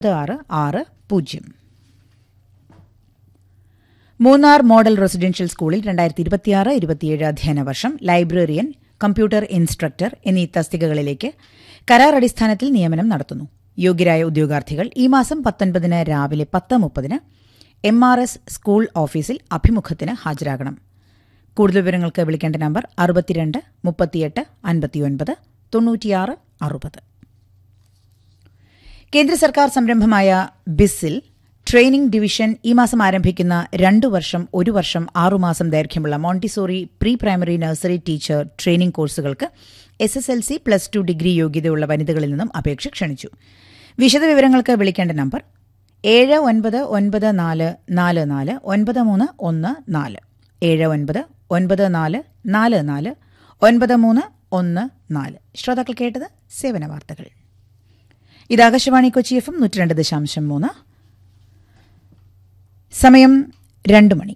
ആറ് ആറ് പൂജ്യം മൂന്നാർ മോഡൽ റെസിഡൻഷ്യൽ സ്കൂളിൽ രണ്ടായിരത്തി ഇരുപത്തിയാറ് ഇരുപത്തിയേഴ് അധ്യയന വർഷം ലൈബ്രറിയൻ കമ്പ്യൂട്ടർ ഇൻസ്ട്രക്ടർ എന്നീ തസ്തികകളിലേക്ക് കരാർ അടിസ്ഥാനത്തിൽ നിയമനം നടത്തുന്നു യോഗ്യരായ ഉദ്യോഗാർത്ഥികൾ ഈ മാസം പത്തൊൻപതിന് രാവിലെ പത്ത് മുപ്പതിന് എം ആർ എസ് സ്കൂൾ ഓഫീസിൽ അഭിമുഖത്തിന് ഹാജരാകണം കൂടുതൽ വിവരങ്ങൾക്ക് വിളിക്കേണ്ട നമ്പർ അറുപത്തിരണ്ട് മുപ്പത്തിയെട്ട് അൻപത്തിയൊൻപത് തൊണ്ണൂറ്റിയാറ് അറുപത് കേന്ദ്ര സർക്കാർ സംരംഭമായ ബിസിൽ ട്രെയിനിംഗ് ഡിവിഷൻ ഈ മാസം ആരംഭിക്കുന്ന രണ്ടു വർഷം ഒരു വർഷം ആറുമാസം ദൈർഘ്യമുള്ള Montessori pre primary nursery teacher training കോഴ്സുകൾക്ക് S S L C plus two degree യോഗ്യതയുള്ള വനിതകളിൽ നിന്നും അപേക്ഷ ക്ഷണിച്ചു വിശദവിവരങ്ങൾക്ക് വിളിക്കേണ്ട നമ്പർ ഏഴ് ഒൻപത് ഒൻപത് നാല് നാല് നാല് ഒൻപത് മൂന്ന് ഒന്ന് നാല് ഏഴ് ഒൻപത് ഒൻപത് നാല് നാല് നാല് ഒൻപത് മൂന്ന് ഒന്ന് നാല് ശ്രോതാക്കൾ കേട്ടത് സേവന വാർത്തകൾ ഇത് ആകാശവാണി കൊച്ചി എഫ് എം നൂറ്റി രണ്ട് ദശാംശം മൂന്ന് സമയം രണ്ട് മണി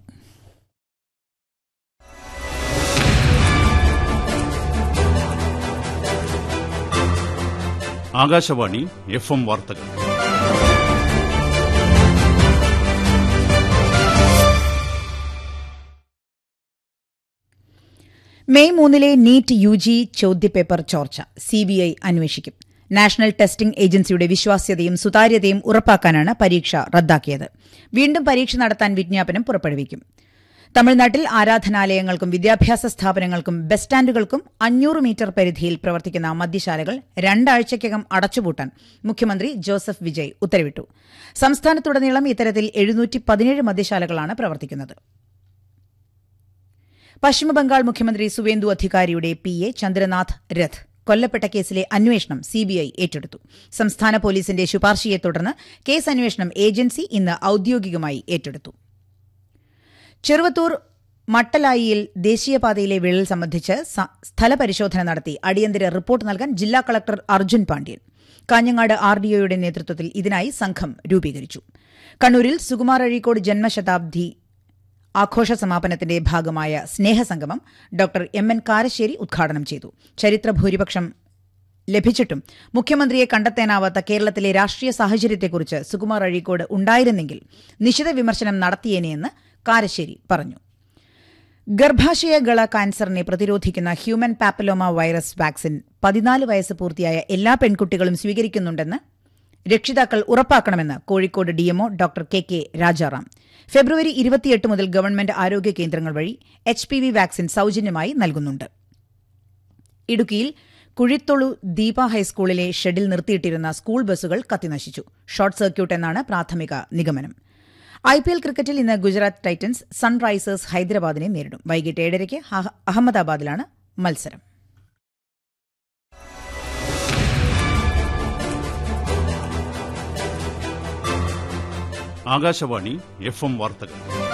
ആകാശവാണി എഫ് എം വാർത്തകൾ മെയ് മൂന്നിലെ നീറ്റ് യു ജി ചോദ്യപേപ്പർ ചോർച്ച സിബിഐ അന്വേഷിക്കും നാഷണൽ ടെസ്റ്റിംഗ് ഏജൻസിയുടെ വിശ്വാസ്യതയും സുതാര്യതയും ഉറപ്പാക്കാനാണ് പരീക്ഷ റദ്ദാക്കിയത് വീണ്ടും പരീക്ഷ നടത്താൻ വിജ്ഞാപനം പുറപ്പെടുവിക്കും തമിഴ്നാട്ടിൽ ആരാധനാലയങ്ങൾക്കും വിദ്യാഭ്യാസ സ്ഥാപനങ്ങൾക്കും ബസ് സ്റ്റാൻഡുകൾക്കും അഞ്ഞൂറ് മീറ്റർ പരിധിയിൽ പ്രവർത്തിക്കുന്ന മദ്യശാലകൾ രണ്ടാഴ്ചയ്ക്കകം അടച്ചുപൂട്ടാൻ മുഖ്യമന്ത്രി ജോസഫ് വിജയ് ഉത്തരവിട്ടു സംസ്ഥാനത്തുടനീളം ഇത്തരത്തിൽ എഴുന്നൂറ്റി പതിനേഴ് മദ്യശാലകളാണ് പ്രവർത്തിക്കുന്നത് പശ്ചിമബംഗാൾ മുഖ്യമന്ത്രി സുവേന്ദു അധികാരിയുടെ പി എ ചന്ദ്രനാഥ് രഥ് കൊല്ലപ്പെട്ട കേസിലെ അന്വേഷണം സിബിഐ ഏറ്റെടുത്തു സംസ്ഥാന പോലീസിന്റെ ശുപാർശയെ തുടർന്ന് കേസ് അന്വേഷണം ഏജൻസി ഇന്ന് ഔദ്യോഗികമായി ഏറ്റെടുത്തു ചെറുവത്തൂർ മട്ടലായിയിൽ ദേശീയപാതയിലെ വിള്ളൽ സംബന്ധിച്ച് സ- സ്ഥലപരിശോധന നടത്തി അടിയന്തര റിപ്പോർട്ട് നൽകാൻ ജില്ലാ collector Arjun Pandian Kanhangad R D ഒയുടെ നേതൃത്വത്തിൽ ഇതിനായി സംഘം രൂപീകരിച്ചു കണ്ണൂരിൽ സുകുമാർ അഴീക്കോട് ജന്മശതാബ്ദി ആഘോഷ സമാപനത്തിന്റെ ഭാഗമായ സ്നേഹസംഗമം ഡോക്ടർ എം എൻ കാരശ്ശേരി ഉദ്ഘാടനം ചെയ്തു ചരിത്ര ഭൂരിപക്ഷം ലഭിച്ചിട്ടും മുഖ്യമന്ത്രിയെ കണ്ടെത്താനാവാത്ത കേരളത്തിലെ രാഷ്ട്രീയ സാഹചര്യത്തെക്കുറിച്ച് സുകുമാർ അഴീക്കോട് ഉണ്ടായിരുന്നെങ്കിൽ നിശിത വിമർശനം നടത്തിയേനെയെന്ന് കാരശ്ശേരി പറഞ്ഞു ഗർഭാശയ ഗള കാൻസറിനെ പ്രതിരോധിക്കുന്ന ഹ്യൂമൻ പാപ്പലോമ വൈറസ് വാക്സിൻ പതിനാല് വയസ്സ് പൂർത്തിയായ എല്ലാ പെൺകുട്ടികളും സ്വീകരിക്കുന്നുണ്ടെന്ന് രക്ഷിതാക്കൾ ഉറപ്പാക്കണമെന്ന് Kozhikode DMO doctor K K Rajaram February ഇരുപത്തിയെട്ട് മുതൽ ഗവൺമെന്റ് ആരോഗ്യ കേന്ദ്രങ്ങൾ വഴി എച്ച് പി വി വാക്സിൻ സൌജന്യമായി നൽകുന്നുണ്ട് ഇടുക്കിയിൽ കുഴിത്തൊളു ദീപ ഹൈസ്കൂളിലെ ഷെഡിൽ നിർത്തിയിട്ടിരുന്ന സ്കൂൾ ബസ്സുകൾ കത്തിനശിച്ചു ഷോർട്ട് സർക്യൂട്ട് എന്നാണ് പ്രാഥമിക നിഗമനം ഐ പി എൽ ക്രിക്കറ്റിൽ ഇന്ന് ഗുജറാത്ത് ടൈറ്റൻസ് സൺറൈസേഴ്സ് ഹൈദരാബാദിനെ നേരിടും വൈകിട്ട് ഏഴരയ്ക്ക് അഹ- അഹമ്മദാബാദിലാണ് മത്സരം ആകാശവാണി എഫ് എം വാർത്തകൾ